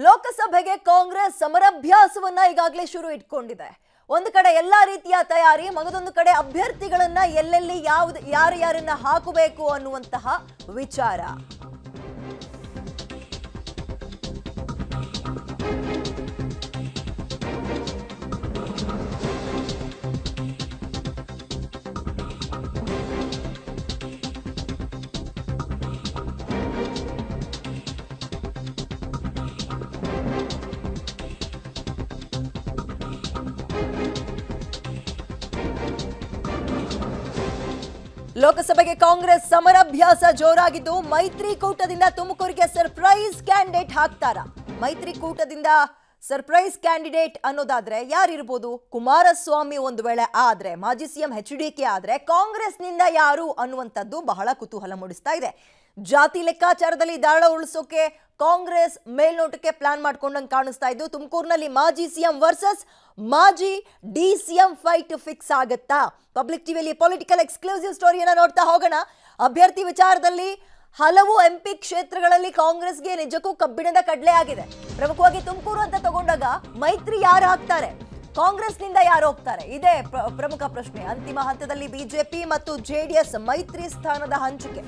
ಲೋಕಸಭೆಗೆ ಕಾಂಗ್ರೆಸ್ ಸಮರಾಭ್ಯಾಸವನ್ನ ಈಗಾಗಲೇ ಶುರು ಇಟ್ಕೊಂಡಿದೆ ಒಂದು ಕಡೆ ಎಲ್ಲಾ ರೀತಿಯ ತಯಾರಿ ಮಗದೊಂದು ಕಡೆ ಅಭ್ಯರ್ಥಿಗಳನ್ನ ಎಲ್ಲೆಲ್ಲಿ ಯಾವ್ದು ಯಾರು ಯಾರನ್ನ ಹಾಕಬೇಕು ಅನ್ನುವಂತಹ ವಿಚಾರ ಲೋಕಸಭೆಗೆ ಕಾಂಗ್ರೆಸ್ ಸಮರಾಭ್ಯಾಸ ಜೋರಾಗಿದ್ದು ಮೈತ್ರಿಕೂಟದಿಂದ ತುಮಕೂರಿಗೆ ಸರ್ಪ್ರೈಸ್ ಕ್ಯಾಂಡಿಡೇಟ್ ಹಾಕ್ತಾರ ಮೈತ್ರಿಕೂಟದಿಂದ ಸರ್ಪ್ರೈಸ್ ಕ್ಯಾಂಡಿಡೇಟ್ ಅನ್ನೋದಾದ್ರೆ ಯಾರಿರ್ಬೋದು ಕುಮಾರಸ್ವಾಮಿ ಒಂದು ವೇಳೆ ಆದ್ರೆ ಮಾಜಿ ಸಿಎಂ ಎಚ್ ಡಿ ಕೆ ಆದ್ರೆ ಕಾಂಗ್ರೆಸ್ನಿಂದ ಯಾರು ಅನ್ನುವಂಥದ್ದು ಬಹಳ ಕುತೂಹಲ ಮೂಡಿಸ್ತಾ ಇದೆ ಜಾತಿ ಲೆಕ್ಕಾಚಾರದಲ್ಲಿ ದಾಳ ಉಳಿಸೋಕೆ ಕಾಂಗ್ರೆಸ್ ಮೇಲ್ನೋಟಕ್ಕೆ ಪ್ಲಾನ್ ಮಾಡ್ಕೊಂಡಂಗೆ ಕಾಣಿಸ್ತಾ ಇದ್ದು ತುಮಕೂರಿನಲ್ಲಿ ಮಾಜಿ ಸಿಎಂ ವರ್ಸಸ್ ಮಾಜಿ ಡಿ ಸಿಎಂ ಫೈಟ್ ಫಿಕ್ಸ್ ಆಗತ್ತಾ ಪಬ್ಲಿಕ್ ಟಿವಿಯಲ್ಲಿ ಪೊಲಿಟಿಕಲ್ ಎಕ್ಸ್ಕ್ಲೂಸಿವ್ ಸ್ಟೋರಿಯನ್ನ ನೋಡ್ತಾ ಹೋಗೋಣ ಅಭ್ಯರ್ಥಿ ವಿಚಾರದಲ್ಲಿ ಹಲವು ಎಂಪಿ ಕ್ಷೇತ್ರಗಳಲ್ಲಿ ಕಾಂಗ್ರೆಸ್ಗೆ ನಿಜಕ್ಕೂ ಕಬ್ಬಿಣದ ಕಡ್ಲೆ ಆಗಿದೆ ಪ್ರಮುಖವಾಗಿ ತುಮಕೂರು ಅಂತ ತಗೊಂಡಾಗ ಮೈತ್ರಿ ಯಾರು ಹಾಕ್ತಾರೆ ಕಾಂಗ್ರೆಸ್ನಿಂದ ಯಾರು ಹೋಗ್ತಾರೆ ಇದೇ ಪ್ರ- ಪ್ರಮುಖ ಪ್ರಶ್ನೆ ಅಂತಿಮ ಹಂತದಲ್ಲಿ ಬಿಜೆಪಿ ಮತ್ತು ಜೆಡಿಎಸ್ ಮೈತ್ರಿ ಸ್ಥಾನದ ಹಂಚಿಕೆ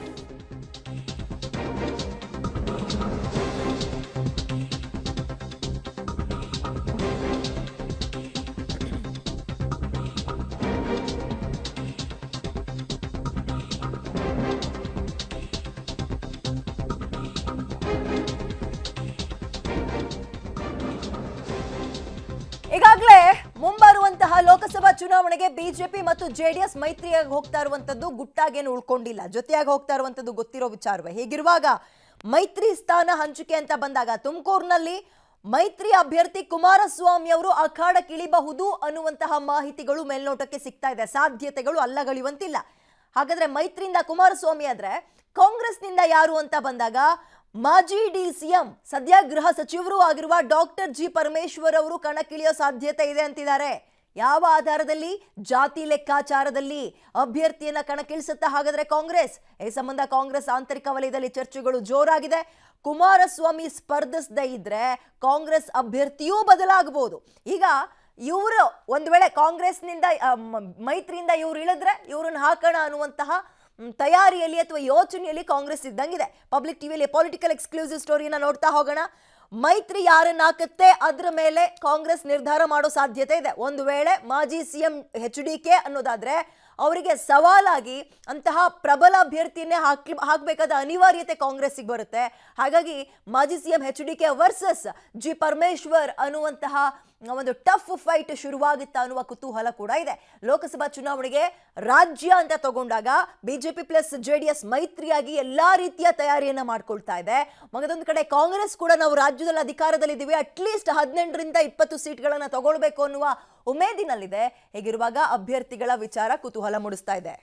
ಈಗಾಗಲೇ ಮುಂಬರುವಂತಹ ಲೋಕಸಭಾ ಚುನಾವಣೆಗೆ ಬಿಜೆಪಿ ಮತ್ತು ಜೆಡಿಎಸ್ ಮೈತ್ರಿಯಾಗಿ ಹೋಗ್ತಾ ಇರುವಂತದ್ದು ಗುಟ್ಟಾಗೇನು ಉಳ್ಕೊಂಡಿಲ್ಲ ಜೊತೆಯಾಗಿ ಹೋಗ್ತಾ ಇರುವಂತದ್ದು ಗೊತ್ತಿರೋ ವಿಚಾರವೇ ಹೀಗಿರುವಾಗ ಮೈತ್ರಿ ಸ್ಥಾನ ಹಂಚಿಕೆ ಅಂತ ಬಂದಾಗ ತುಮಕೂರಿನಲ್ಲಿ ಮೈತ್ರಿ ಅಭ್ಯರ್ಥಿ ಕುಮಾರಸ್ವಾಮಿ ಅವರು ಅಖಾಡಕ್ಕಿಳಿಬಹುದು ಅನ್ನುವಂತಹ ಮಾಹಿತಿಗಳು ಮೇಲ್ನೋಟಕ್ಕೆ ಸಿಗ್ತಾ ಇದೆ ಸಾಧ್ಯತೆಗಳು ಅಲ್ಲಗಳಿವಂತಿಲ್ಲ ಹಾಗಾದ್ರೆ ಮೈತ್ರಿಯಿಂದ ಕುಮಾರಸ್ವಾಮಿ ಆದ್ರೆ ಕಾಂಗ್ರೆಸ್ನಿಂದ ಯಾರು ಅಂತ ಬಂದಾಗ ಮಾಜಿ ಡಿ ಸಿಎಂ ಸದ್ಯ ಗೃಹ ಸಚಿವರು ಆಗಿರುವ ಡಾಕ್ಟರ್ ಜಿ ಪರಮೇಶ್ವರ್ ಅವರು ಕಣಕ್ಕಿಳಿಯೋ ಸಾಧ್ಯತೆ ಇದೆ ಅಂತಿದ್ದಾರೆ ಯಾವ ಆಧಾರದಲ್ಲಿ ಜಾತಿ ಲೆಕ್ಕಾಚಾರದಲ್ಲಿ ಅಭ್ಯರ್ಥಿಯನ್ನ ಕಣಕ್ಕಿಳಿಸುತ್ತಾ ಹಾಗಾದ್ರೆ ಕಾಂಗ್ರೆಸ್ ಈ ಸಂಬಂಧ ಕಾಂಗ್ರೆಸ್ ಆಂತರಿಕ ವಲಯದಲ್ಲಿ ಚರ್ಚೆಗಳು ಜೋರಾಗಿದೆ ಕುಮಾರಸ್ವಾಮಿ ಸ್ಪರ್ಧಿಸದೇ ಇದ್ರೆ ಕಾಂಗ್ರೆಸ್ ಅಭ್ಯರ್ಥಿಯೂ ಬದಲಾಗಬಹುದು ಈಗ ಇವರು ಒಂದು ವೇಳೆ ಕಾಂಗ್ರೆಸ್ನಿಂದ ಆ, ಮ- ಮೈತ್ರಿಯಿಂದ ಇವ್ರು ಇಳಿದ್ರೆ ಇವ್ರನ್ನ ಹಾಕೋಣ ಅನ್ನುವಂತಹ ಮ್, ತಯಾರಿಯಲ್ಲಿ ಅಥವಾ ಯೋಚನೆಯಲ್ಲಿ ಕಾಂಗ್ರೆಸ್ ಇದ್ದಂಗಿದೆ ಪಬ್ಲಿಕ್ ಟಿವಿಯಲ್ಲಿ ಪೊಲಿಟಿಕಲ್ ಎಕ್ಸ್ಕ್ಲೂಸಿವ್ ಸ್ಟೋರಿನ ನೋಡ್ತಾ ಹೋಗೋಣ ಮೈತ್ರಿ ಯಾರನ್ನ ಹಾಕುತ್ತೆ ಅದ್ರ ಮೇಲೆ ಕಾಂಗ್ರೆಸ್ ನಿರ್ಧಾರ ಮಾಡೋ ಸಾಧ್ಯತೆ ಇದೆ ಒಂದು ವೇಳೆ ಮಾಜಿ ಸಿಎಂ ಎಚ್ ಡಿ ಕೆ ಅನ್ನೋದಾದ್ರೆ ಅವರಿಗೆ ಸವಾಲಾಗಿ ಅಂತಹ ಪ್ರಬಲ ಅಭ್ಯರ್ಥಿಯನ್ನೇ ಹಾಕಿ ಹಾಕಬೇಕಾದ ಅನಿವಾರ್ಯತೆ ಕಾಂಗ್ರೆಸ್ಸಿಗೆ ಬರುತ್ತೆ ಹಾಗಾಗಿ ಮಾಜಿ CM H D K versus G Parameshwar ಅನ್ನುವಂತಹ ಒಂದು ಟಫ್ ಫೈಟ್ ಶುರುವಾಗುತ್ತಾ ಅನ್ನುವ ಕುತೂಹಲ ಕೂಡ ಇದೆ ಲೋಕಸಭಾ ಚುನಾವಣೆಗೆ ರಾಜ್ಯ ಅಂತ ತಗೊಂಡಾಗ BJP plus J D S ಮೈತ್ರಿಯಾಗಿ ಎಲ್ಲಾ ರೀತಿಯ ತಯಾರಿಯನ್ನ ಮಾಡ್ಕೊಳ್ತಾ ಇದೆ ಮಗದೊಂದು ಕಡೆ ಕಾಂಗ್ರೆಸ್ ಕೂಡ ನಾವು ರಾಜ್ಯದಲ್ಲಿ ಅಧಿಕಾರದಲ್ಲಿದ್ದೀವಿ ಅಟ್ಲೀಸ್ಟ್ ಹದಿನೆಂಟರಿಂದ ಇಪ್ಪತ್ತು ಸೀಟ್ಗಳನ್ನ ತಗೊಳ್ಬೇಕು ಅನ್ನುವ ಉಮೇದಿನಲ್ಲಿದೆ ಹೀಗಿರುವಾಗ ಅಭ್ಯರ್ಥಿಗಳ ವಿಚಾರ ಕುತೂಹಲ ಮೂಡಿಸ್ತಾ ಇದೆ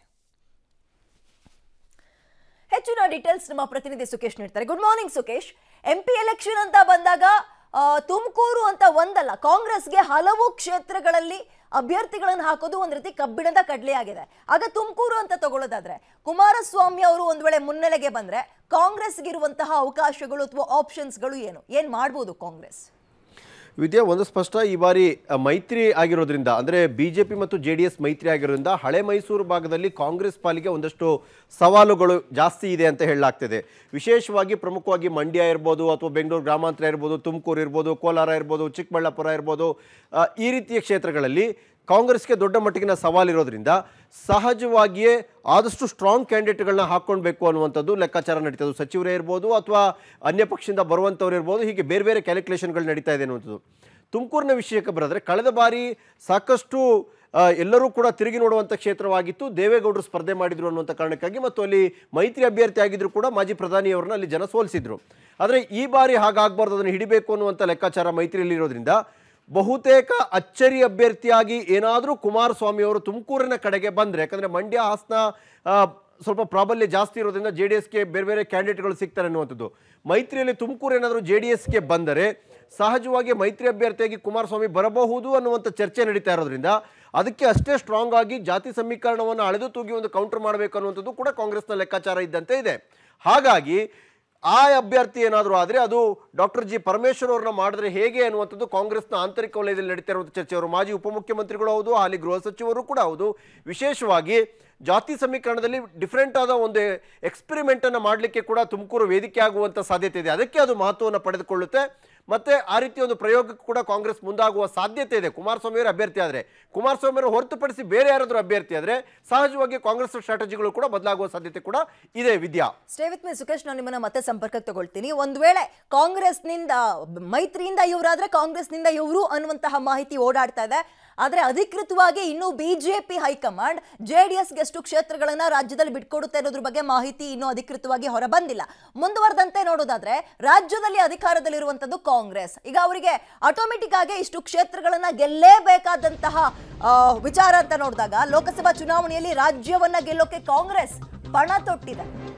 ಹೆಚ್ಚಿನ ಡೀಟೇಲ್ಸ್ ನಮ್ಮ ಪ್ರತಿನಿಧಿ ಸುಕೇಶ್ ನೀಡ್ತಾರೆ good morning Sukesh MP election ಅಂತ ಬಂದಾಗ ಆ, ತುಮಕೂರು ಅಂತ ಒಂದಲ್ಲ ಕಾಂಗ್ರೆಸ್ಗೆ ಹಲವು ಕ್ಷೇತ್ರಗಳಲ್ಲಿ ಅಭ್ಯರ್ಥಿಗಳನ್ನು ಹಾಕೋದು ಒಂದ್ ರೀತಿ ಕಬ್ಬಿಣದ ಕಡ್ಲೆಯಾಗಿದೆ ಆಗ ತುಮಕೂರು ಅಂತ ತಗೊಳ್ಳೋದಾದ್ರೆ ಕುಮಾರಸ್ವಾಮಿ ಅವರು ಒಂದ್ ವೇಳೆ ಮುನ್ನೆಲೆಗೆ ಬಂದ್ರೆ ಕಾಂಗ್ರೆಸ್ಗಿರುವಂತಹ ಅವಕಾಶಗಳು ಅಥವಾ ಆಪ್ಷನ್ಸ್ಗಳು ಏನು ಏನ್ ಮಾಡ್ಬೋದು ಕಾಂಗ್ರೆಸ್ ವಿದ್ಯಾ ಒಂದು ಸ್ಪಷ್ಟ ಈ ಬಾರಿ ಅ, ಮೈತ್ರಿ ಆಗಿರೋದ್ರಿಂದ ಅಂದರೆ ಬಿ ಜೆ ಪಿ ಮತ್ತು ಜೆ ಡಿ ಎಸ್ ಮೈತ್ರಿ ಆಗಿರೋದ್ರಿಂದ ಹಳೆ ಮೈಸೂರು ಭಾಗದಲ್ಲಿ ಕಾಂಗ್ರೆಸ್ ಪಾಲಿಗೆ ಒಂದಷ್ಟು ಸವಾಲುಗಳು ಜಾಸ್ತಿ ಇದೆ ಅಂತ ಹೇಳಲಾಗ್ತಿದೆ ವಿಶೇಷವಾಗಿ ಪ್ರಮುಖವಾಗಿ ಮಂಡ್ಯ ಇರ್ಬೋದು ಅಥವಾ ಬೆಂಗಳೂರು ಗ್ರಾಮಾಂತರ ಇರ್ಬೋದು ತುಮಕೂರು ಇರ್ಬೋದು ಕೋಲಾರ ಇರ್ಬೋದು ಚಿಕ್ಕಬಳ್ಳಾಪುರ ಇರ್ಬೋದು ಅ, ಈ ರೀತಿಯ ಕ್ಷೇತ್ರಗಳಲ್ಲಿ ಕಾಂಗ್ರೆಸ್ಗೆ ದೊಡ್ಡ ಮಟ್ಟಿಗಿನ ಸವಾಲಿರೋದ್ರಿಂದ ಸಹಜವಾಗಿಯೇ ಆದಷ್ಟು ಸ್ಟ್ರಾಂಗ್ ಕ್ಯಾಂಡಿಡೇಟ್ಗಳನ್ನ ಹಾಕ್ಕೊಳ್ಬೇಕು ಅನ್ನುವಂಥದ್ದು ಲೆಕ್ಕಾಚಾರ ನಡೀತದೆ ಸಚಿವರೇ ಇರ್ಬೋದು ಅಥವಾ ಅನ್ಯ ಪಕ್ಷದಿಂದ ಬರುವಂಥವ್ರು ಇರ್ಬೋದು ಹೀಗೆ ಬೇರೆ ಬೇರೆ ಕ್ಯಾಲ್ಕುಲೇಷನ್ಗಳು ನಡೀತಾ ಇದೆ ಅನ್ನುವಂಥದ್ದು ತುಮಕೂರಿನ ವಿಷಯಕ್ಕೆ ಬರೋದ್ರೆ ಕಳೆದ ಬಾರಿ ಸಾಕಷ್ಟು ಆ, ಎಲ್ಲರೂ ಕೂಡ ತಿರುಗಿ ನೋಡುವಂಥ ಕ್ಷೇತ್ರವಾಗಿತ್ತು ದೇವೇಗೌಡರು ಸ್ಪರ್ಧೆ ಮಾಡಿದ್ರು ಅನ್ನುವಂಥ ಕಾರಣಕ್ಕಾಗಿ ಮತ್ತು ಅಲ್ಲಿ ಮೈತ್ರಿ ಅಭ್ಯರ್ಥಿ ಆಗಿದ್ರು ಕೂಡ ಮಾಜಿ ಪ್ರಧಾನಿಯವರನ್ನ ಅಲ್ಲಿ ಜನ ಸೋಲಿಸಿದ್ರು ಆದರೆ ಈ ಬಾರಿ ಹಾಗಾಗಬಾರ್ದು ಅದನ್ನು ಹಿಡಿಬೇಕು ಅನ್ನುವಂಥ ಲೆಕ್ಕಾಚಾರ ಮೈತ್ರಿಯಲ್ಲಿ ಇರೋದ್ರಿಂದ ಬಹುತೇಕ ಅಚ್ಚರಿ ಅಭ್ಯರ್ಥಿಯಾಗಿ ಏನಾದರೂ ಕುಮಾರಸ್ವಾಮಿ ಅವರು ತುಮಕೂರಿನ ಕಡೆಗೆ ಬಂದರೆ ಯಾಕಂದರೆ ಮಂಡ್ಯ ಹಾಸನ ಆ, ಸ್ವಲ್ಪ ಪ್ರಾಬಲ್ಯ ಜಾಸ್ತಿ ಇರೋದ್ರಿಂದ ಜೆ ಡಿ ಎಸ್ಗೆ ಬೇರೆ ಬೇರೆ ಕ್ಯಾಂಡಿಡೇಟ್ಗಳು ಸಿಗ್ತಾರೆ ಅನ್ನುವಂಥದ್ದು ಮೈತ್ರಿಯಲ್ಲಿ ತುಮಕೂರು ಏನಾದರೂ ಜೆ ಡಿ ಎಸ್ಗೆ ಬಂದರೆ ಸಹಜವಾಗಿ ಮೈತ್ರಿ ಅಭ್ಯರ್ಥಿಯಾಗಿ ಕುಮಾರಸ್ವಾಮಿ ಬರಬಹುದು ಅನ್ನುವಂಥ ಚರ್ಚೆ ನಡೀತಾ ಇರೋದ್ರಿಂದ ಅದಕ್ಕೆ ಅಷ್ಟೇ ಸ್ಟ್ರಾಂಗ್ ಆಗಿ ಜಾತಿ ಸಮೀಕರಣವನ್ನು ಅಳೆದು ತೂಗಿ ಒಂದು ಕೌಂಟರ್ ಮಾಡಬೇಕು ಅನ್ನುವಂಥದ್ದು ಕೂಡ ಕಾಂಗ್ರೆಸ್ನ ಲೆಕ್ಕಾಚಾರ ಇದ್ದಂತೆ ಇದೆ ಹಾಗಾಗಿ ಆ ಅಭ್ಯರ್ಥಿ ಏನಾದರೂ ಆದರೆ ಅದು ಡಾಕ್ಟರ್ ಜಿ ಪರಮೇಶ್ವರ್ ಅವ್ರನ್ನ ಮಾಡಿದ್ರೆ ಹೇಗೆ ಅನ್ನುವಂಥದ್ದು ಕಾಂಗ್ರೆಸ್ನ ಆಂತರಿಕ ವಲಯದಲ್ಲಿ ನಡೀತಾ ಇರುವಂಥ ಚರ್ಚೆ ಅವರು ಮಾಜಿ ಉಪಮುಖ್ಯಮಂತ್ರಿಗಳು ಹೌದು ಹಾಲಿ ಗೃಹ ಸಚಿವರು ಕೂಡ ಹೌದು ವಿಶೇಷವಾಗಿ ಜಾತಿ ಸಮೀಕರಣದಲ್ಲಿ ಡಿಫ್ರೆಂಟ್ ಆದ ಒಂದು ಎಕ್ಸ್ಪೆರಿಮೆಂಟ್ ಅನ್ನು ಮಾಡಲಿಕ್ಕೆ ಕೂಡ ತುಮಕೂರು ವೇದಿಕೆ ಆಗುವಂತ ಸಾಧ್ಯತೆ ಇದೆ ಅದಕ್ಕೆ ಅದು ಮಹತ್ವವನ್ನು ಪಡೆದುಕೊಳ್ಳುತ್ತೆ ಮತ್ತೆ ಆ ರೀತಿ ಒಂದು ಪ್ರಯೋಗಕ್ಕೆ ಕೂಡ ಕಾಂಗ್ರೆಸ್ ಮುಂದಾಗುವ ಸಾಧ್ಯತೆ ಇದೆ ಕುಮಾರಸ್ವಾಮಿ ಅವರು ಅಭ್ಯರ್ಥಿ ಆದರೆ ಕುಮಾರಸ್ವಾಮಿ ಅವರು ಹೊರತುಪಡಿಸಿ ಬೇರೆ ಯಾರಾದರೂ ಅಭ್ಯರ್ಥಿ ಆದರೆ ಸಹಜವಾಗಿ ಕಾಂಗ್ರೆಸ್ ಸ್ಟ್ರಾಟಜಿಗಳು ಕೂಡ ಬದಲಾಗುವ ಸಾಧ್ಯತೆ ಕೂಡ ಇದೆ Vidya stay with me Sukhesh ನಾನು ನಿಮ್ಮನ್ನ ಮತ್ತೆ ಸಂಪರ್ಕಕ್ಕೆ ತಗೊಳ್ತೀನಿ ಒಂದ್ ವೇಳೆ ಕಾಂಗ್ರೆಸ್ನಿಂದ ಮೈತ್ರಿಯಿಂದ ಇವರಾದ್ರೆ ಕಾಂಗ್ರೆಸ್ನಿಂದ ಇವರು ಅನ್ನುವಂತಹ ಮಾಹಿತಿ ಓಡಾಡ್ತಾ ಇದೆ ಆದ್ರೆ ಅಧಿಕೃತವಾಗಿ ಇನ್ನು ಬಿಜೆಪಿ ಹೈಕಮಾಂಡ್ ಜೆಡಿಎಸ್ಗೆ ಎಷ್ಟು ಕ್ಷೇತ್ರಗಳನ್ನ ರಾಜ್ಯದಲ್ಲಿ ಬಿಟ್ಕೊಡುತ್ತೆ ಅನ್ನೋದ್ರ ಬಗ್ಗೆ ಮಾಹಿತಿ ಇನ್ನೂ ಅಧಿಕೃತವಾಗಿ ಹೊರ ಬಂದಿಲ್ಲ ಮುಂದುವರೆದಂತೆ ನೋಡೋದಾದ್ರೆ ರಾಜ್ಯದಲ್ಲಿ ಅಧಿಕಾರದಲ್ಲಿರುವಂತದ್ದು ಕಾಂಗ್ರೆಸ್ ಈಗ ಅವರಿಗೆ ಆಟೋಮೆಟಿಕ್ ಆಗಿ ಇಷ್ಟು ಕ್ಷೇತ್ರಗಳನ್ನ ಗೆಲ್ಲೇಬೇಕಾದಂತಹ ಆ, ವಿಚಾರ ಅಂತ ನೋಡಿದಾಗ ಲೋಕಸಭಾ ಚುನಾವಣೆಯಲ್ಲಿ ರಾಜ್ಯವನ್ನ ಗೆಲ್ಲೋಕೆ ಕಾಂಗ್ರೆಸ್ ಪಣ ತೊಟ್ಟಿದೆ